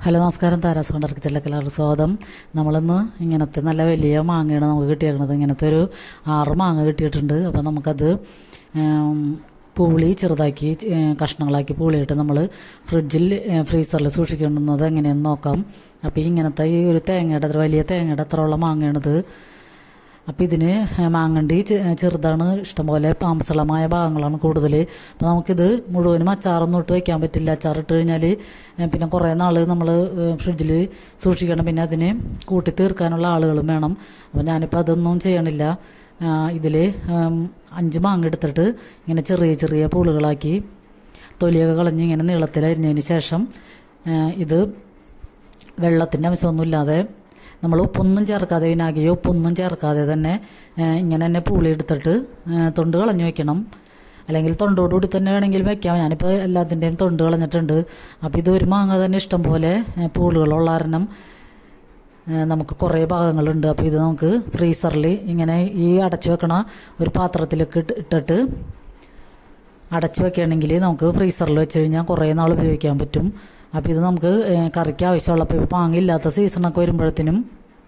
hello നമസ്കാരം Tara's കൊണ്ടർക്ക് ചെല്ലക്കലാർ സ്വാഗതം നമ്മളിന്ന് ഇങ്ങനത്തെ നല്ല വലിയ മാങ്ങയാണ് നമുക്ക് കിട്ടിയേക്കണത് ഇങ്ങനത്തെ ഒരു ആറ് മാങ്ങ കിട്ടിയിട്ടുണ്ട് അപ്പോൾ നമുക്കത് ഉം, പൂളി ചെറുതാക്കി ഏ, കഷ്ണങ്ങളാക്കി പൂളിയിട്ട് നമ്മൾ ഫ്രിഡ്ജിൽ ഏ, ഫ്രീസറിൽ സൂക്ഷിക്കുന്നത് എങ്ങനെയെന്ന് നോക്കാം അപ്പോൾ ഈ ഇങ്ങനത്തെ ഈ ഒരു തേങ്ങയുടെ അത്ര വലിയ തേങ്ങയുടെ അത്ര ഉള്ള മാങ്ങയാണിത് അപ്പോൾ ഇതിന് മാങ്ങണ്ടി ചെ- ചെറുതാണ് ഇഷ്ടംപോലെ പാമ്പസളമായ ഭാഗങ്ങളാണ് കൂടുതൽ അപ്പോൾ നമുക്കിത് മുഴുവനും അച്ചാറൊന്നും ഇട്ട് വെക്കാൻ പറ്റില്ല അച്ചാർ ഇട്ട് കഴിഞ്ഞാൽ പിന്നെ കുറേ നാൾ നമ്മൾ ഫ്രിഡ്ജിൽ സൂക്ഷിക്കണം പിന്നെ അതിന് കൂട്ടി തീർക്കാനുള്ള ആളുകളും വേണം അപ്പോൾ ഞാനിപ്പോൾ അതൊന്നും ചെയ്യണില്ല ഇതിൽ അഞ്ച് മാങ്ങ എടുത്തിട്ട് ഇങ്ങനെ ചെറിയ ചെറിയ പൂളുകളാക്കി തൊലിയൊക്കെ കളഞ്ഞ് ഇങ്ങനെ നീളത്തിൽ അരിഞ്ഞതിന് ശേഷം ആ, ഇത് വെള്ളത്തിൻ്റെ അംശമൊന്നുമില്ലാതെ നമ്മൾ ഉപ്പൊന്നും ചേർക്കാതെ വിനാഗിരി ഉപ്പൊന്നും ചേർക്കാതെ തന്നെ ആ, ഇങ്ങനെ തന്നെ പൂളി എടുത്തിട്ട് ആ, തൊണ്ട് കളഞ്ഞു വെക്കണം അല്ലെങ്കിൽ തൊണ്ടോടുകൂടി തന്നെ വേണമെങ്കിൽ വെക്കാം ഞാനിപ്പോൾ എല്ലാത്തിൻ്റെയും തൊണ്ട് കളഞ്ഞിട്ടുണ്ട് അപ്പോൾ ഇത് ഒരു മാങ്ങ തന്നെ ഇഷ്ടം പോലെ ആ, പൂളുകളുള്ള കാരണം ആ, നമുക്ക് കുറേ ഭാഗങ്ങളുണ്ട് അപ്പോൾ ഇത് നമുക്ക് ഫ്രീസറിൽ ഇങ്ങനെ ഈ അടച്ചു വെക്കണ ഒരു പാത്രത്തിലേക്ക് ഇട്ട് ഇട്ടിട്ട് അടച്ചു വെക്കുകയാണെങ്കിൽ നമുക്ക് ഫ്രീസറിൽ വെച്ച് കഴിഞ്ഞാൽ കുറേ നാൾ ഉപയോഗിക്കാൻ പറ്റും അപ്പോൾ ഇത് നമുക്ക് ഏ, കറിക്ക് ആവശ്യമുള്ളപ്പോൾ ഇപ്പോൾ മാങ്ങയില്ലാത്ത സീസണൊക്കെ വരുമ്പോഴത്തേനും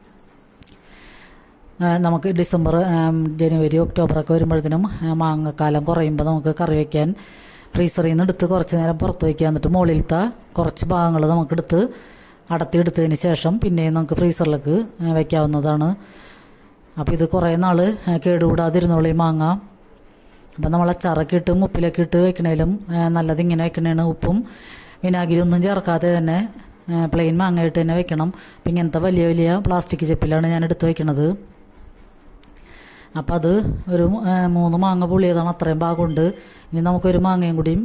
ആ, നമുക്ക് ഡിസംബർ ആം, ജനുവരി ഒക്ടോബറൊക്കെ വരുമ്പോഴത്തേനും ആ, മാങ്ങക്കാലം കുറയുമ്പോൾ നമുക്ക് കറി വയ്ക്കാൻ ഫ്രീസറിൽ നിന്ന് എടുത്ത് കുറച്ച് നേരം പുറത്ത് വയ്ക്കുക എന്നിട്ട് മുകളിലത്തെ കുറച്ച് ഭാഗങ്ങൾ നമുക്കെടുത്ത് അടത്തിയെടുത്തതിന് ശേഷം പിന്നെയും നമുക്ക് ഫ്രീസറിലേക്ക് ആ, വയ്ക്കാവുന്നതാണ് അപ്പോൾ ഇത് കുറേ നാൾ കേടുകൂടാതിരുന്നോളി മാങ്ങ അപ്പം നമ്മൾ അച്ചാറൊക്കെ ഇട്ട് ഉപ്പിലൊക്കെ ഇട്ട് വെക്കണേലും ആ, നല്ലത് ഇങ്ങനെ വെക്കണേണ് ഉപ്പും വിനാഗിരി ഒന്നും ചേർക്കാതെ തന്നെ പ്ലെയിൻ മാങ്ങ ഇട്ട് തന്നെ വെക്കണം അപ്പം ഇങ്ങനത്തെ വലിയ വലിയ പ്ലാസ്റ്റിക് ചെപ്പിലാണ് ഞാൻ എടുത്ത് വെക്കണത് അപ്പം അത് ഒരു ആ, മൂന്ന് മാങ്ങ പുളിയതാണ് അത്രയും ഭാഗമുണ്ട് ഇനി നമുക്കൊരു മാങ്ങയും കൂടിയും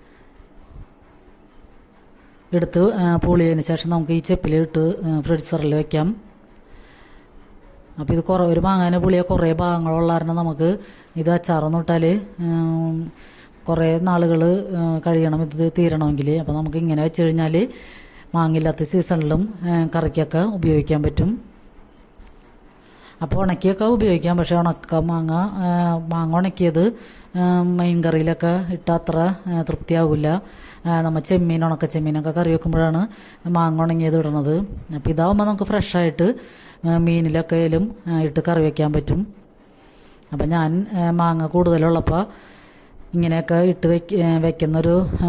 എടുത്ത് ആ, പുളിയതിന് ശേഷം നമുക്ക് ഈ ചെപ്പിൽ ഇട്ട് ഫ്രിഡ്സറിൽ വെക്കാം അപ്പോൾ ഇത് കുറേ ഒരു മാങ്ങാനെ പുളിയ കുറേ ഭാഗങ്ങളുള്ള കാരണം നമുക്ക് ഇത് അച്ചാറൊന്നും ഇട്ടാൽ കുറേ നാളുകൾ കഴിയണം ഇത് തീരണമെങ്കിൽ അപ്പോൾ നമുക്ക് ഇങ്ങനെ വെച്ച് കഴിഞ്ഞാൽ മാങ്ങയില്ലാത്ത സീസണിലും ആ, കറിക്കൊക്കെ ഉപയോഗിക്കാൻ പറ്റും അപ്പോൾ ഉണക്കിയൊക്കെ ഉപയോഗിക്കാം പക്ഷേ ഉണക്ക മാങ്ങ ആ, മാങ്ങ ഉണക്കിയത് ആ, മീൻ കറിയിലൊക്കെ ഇട്ടാൽ അത്ര ആ, തൃപ്തിയാവില്ല ആ, നമ്മൾ ചെമ്മീൻ ഉണക്ക ചെമ്മീനൊക്കെ കറി വെക്കുമ്പോഴാണ് മാങ്ങ ഉണങ്ങിയത് ഇടണത് അപ്പോൾ ഇതാവുമ്പോൾ നമുക്ക് ഫ്രഷായിട്ട് മീനിലൊക്കെ ആയാലും ആ, ഇട്ട് കറി വെക്കാൻ പറ്റും അപ്പം ഞാൻ ആ, മാങ്ങ കൂടുതലുള്ളപ്പോൾ ഇങ്ങനെയൊക്കെ ഇട്ട് വെക്ക വെക്കുന്നൊരു ആ,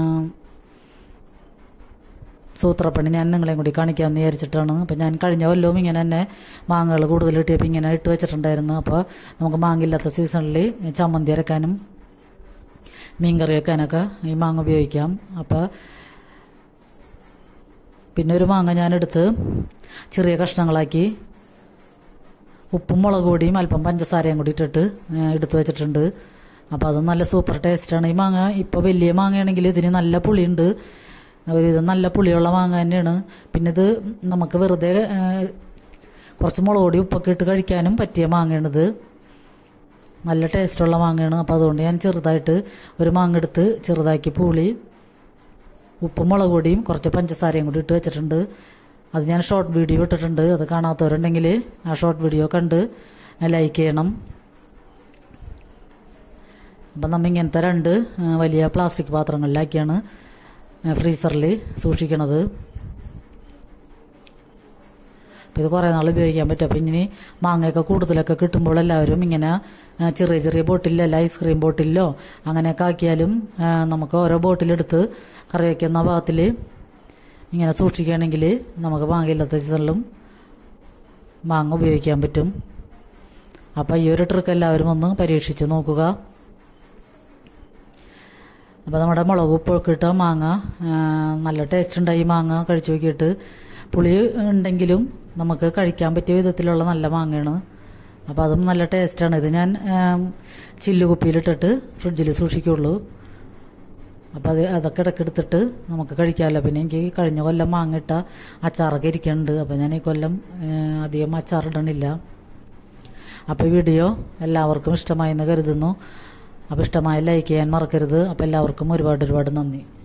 സൂത്രപ്പണി ഞാൻ നിങ്ങളെയും കൂടി കാണിക്കാമെന്ന് വിചാരിച്ചിട്ടാണ് അപ്പോൾ ഞാൻ കഴിഞ്ഞ കൊല്ലവും ഇങ്ങനെ തന്നെ മാങ്ങകൾ കൂടുതൽ കിട്ടിയപ്പോൾ ഇങ്ങനെ ഇട്ട് വെച്ചിട്ടുണ്ടായിരുന്നു അപ്പോൾ നമുക്ക് മാങ്ങയില്ലാത്ത സീസണിൽ ചമ്മന്തി അരക്കാനും മീൻ കറി വെക്കാനൊക്കെ ഈ മാങ്ങ ഉപയോഗിക്കാം അപ്പോൾ പിന്നെ ഒരു മാങ്ങ ഞാനെടുത്ത് ചെറിയ കഷ്ണങ്ങളാക്കി ഉപ്പും മുളക് പൊടിയും അല്പം പഞ്ചസാരയും കൂടി ഇട്ടിട്ട് ഏ, എടുത്ത് വെച്ചിട്ടുണ്ട് അപ്പോൾ അത് നല്ല സൂപ്പർ ടേസ്റ്റാണ് ഈ മാങ്ങ ഇപ്പോൾ വലിയ മാങ്ങയാണെങ്കിൽ ഇതിന് നല്ല പുളിയുണ്ട് ഒരു ഇത് നല്ല പുളിയുള്ള മാങ്ങ തന്നെയാണ് പിന്നെ ഇത് നമുക്ക് വെറുതെ ഏ, കുറച്ച് മുളക് പൊടി ഉപ്പൊക്കെ ഇട്ട് കഴിക്കാനും പറ്റിയ മാങ്ങയാണിത് നല്ല ടേസ്റ്റുള്ള മാങ്ങയാണ് അപ്പോൾ അതുകൊണ്ട് ഞാൻ ചെറുതായിട്ട് ഒരു മാങ്ങ എടുത്ത് ചെറുതാക്കി പൂളി ഉപ്പും മുളക് പൊടിയും കുറച്ച് പഞ്ചസാരയും കൂടി ഇട്ട് വെച്ചിട്ടുണ്ട് അത് ഞാൻ ഷോർട്ട് വീഡിയോ ഇട്ടിട്ടുണ്ട് അത് കാണാത്തവരുണ്ടെങ്കിൽ ആ ഷോർട്ട് വീഡിയോ കണ്ട് ലൈക്ക് ചെയ്യണം അപ്പം നമ്മൾ ഇങ്ങനത്തെ രണ്ട് ആ, വലിയ പ്ലാസ്റ്റിക് പാത്രങ്ങളിലാക്കിയാണ് ഫ്രീസറിൽ സൂക്ഷിക്കണത് അപ്പോൾ ഇത് കുറേ നാൾ ഉപയോഗിക്കാൻ പറ്റും അപ്പോൾ ഇനി മാങ്ങയൊക്കെ കൂടുതലൊക്കെ കിട്ടുമ്പോൾ എല്ലാവരും ഇങ്ങനെ ആ, ചെറിയ ചെറിയ ബോട്ടിലോ അല്ല ഐസ്ക്രീം ബോട്ടിലോ അങ്ങനെയൊക്കെ ആക്കിയാലും ആ, നമുക്ക് ഓരോ ബോട്ടിലെടുത്ത് കറി വയ്ക്കുന്ന ഭാഗത്തിൽ ഇങ്ങനെ സൂക്ഷിക്കുകയാണെങ്കിൽ നമുക്ക് മാങ്ങയില്ലാത്ത സീസണിലും മാങ്ങ ഉപയോഗിക്കാൻ പറ്റും അപ്പോൾ ഈ ഒരു ട്രിക്ക് എല്ലാവരും ഒന്ന് പരീക്ഷിച്ച് നോക്കുക അപ്പോൾ നമ്മുടെ മുളക് ഉപ്പൊക്കെ ഇട്ട മാങ്ങ ആ, നല്ല ടേസ്റ്റ് ഉണ്ടായി മാങ്ങ കഴിച്ചു നോക്കിയിട്ട് പുളി ഉണ്ടെങ്കിലും നമുക്ക് കഴിക്കാൻ പറ്റിയ വിധത്തിലുള്ള നല്ല മാങ്ങയാണ് അപ്പോൾ അതും നല്ല ടേസ്റ്റാണ് ഇത് ഞാൻ ചില്ല് കുപ്പിയിലിട്ടിട്ട് ഫ്രിഡ്ജിൽ സൂക്ഷിക്കുള്ളൂ അപ്പോൾ അത് അതൊക്കെ ഇടയ്ക്ക് എടുത്തിട്ട് നമുക്ക് കഴിക്കാമല്ലോ പിന്നെ എനിക്ക് കഴിഞ്ഞ കൊല്ലം മാങ്ങ ഇട്ട അച്ചാറൊക്കെ ഇരിക്കുന്നുണ്ട് അപ്പോൾ ഞാൻ ഈ കൊല്ലം ആ, അധികം അച്ചാറിടണില്ല അപ്പോൾ ഈ വീഡിയോ എല്ലാവർക്കും ഇഷ്ടമായെന്ന് കരുതുന്നു അപ്പോൾ ഇഷ്ടമായ ലൈക്ക് ചെയ്യാൻ മറക്കരുത് അപ്പോൾ എല്ലാവർക്കും ഒരുപാട് ഒരുപാട് നന്ദി